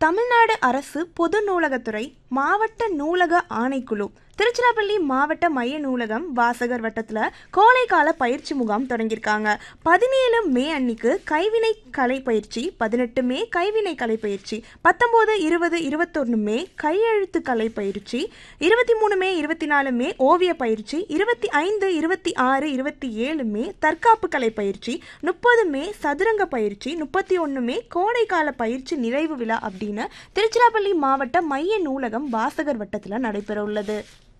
தமிழ்நாடு அரசு பொது நூலகத்துறை மாவட்ட நூலக ஆணைக்குழு திருச்சிராப்பள்ளி மாவட்ட மைய நூலகம் வாசகர் வட்டத்தில் கோடைக்கால பயிற்சி முகாம் தொடங்கியிருக்காங்க பதினேழு மே அன்னைக்கு கைவினை கலை பயிற்சி பதினெட்டு மே கைவினை கலை பயிற்சி பத்தொம்போது இருபது இருபத்தொன்று மே கையெழுத்து கலை பயிற்சி இருபத்தி மூணு மே இருபத்தி நாலு மே ஓவிய பயிற்சி இருபத்தி ஐந்து இருபத்தி ஆறு இருபத்தி ஏழு மே தற்காப்பு கலை பயிற்சி முப்பது மே சதுரங்க பயிற்சி முப்பத்தி ஒன்று மே கோடைக்கால பயிற்சி நிறைவு விழா அப்படின்னு திருச்சிராப்பள்ளி மாவட்ட மைய நூலகம் வாசகர் வட்டத்தில் நடைபெற உள்ளது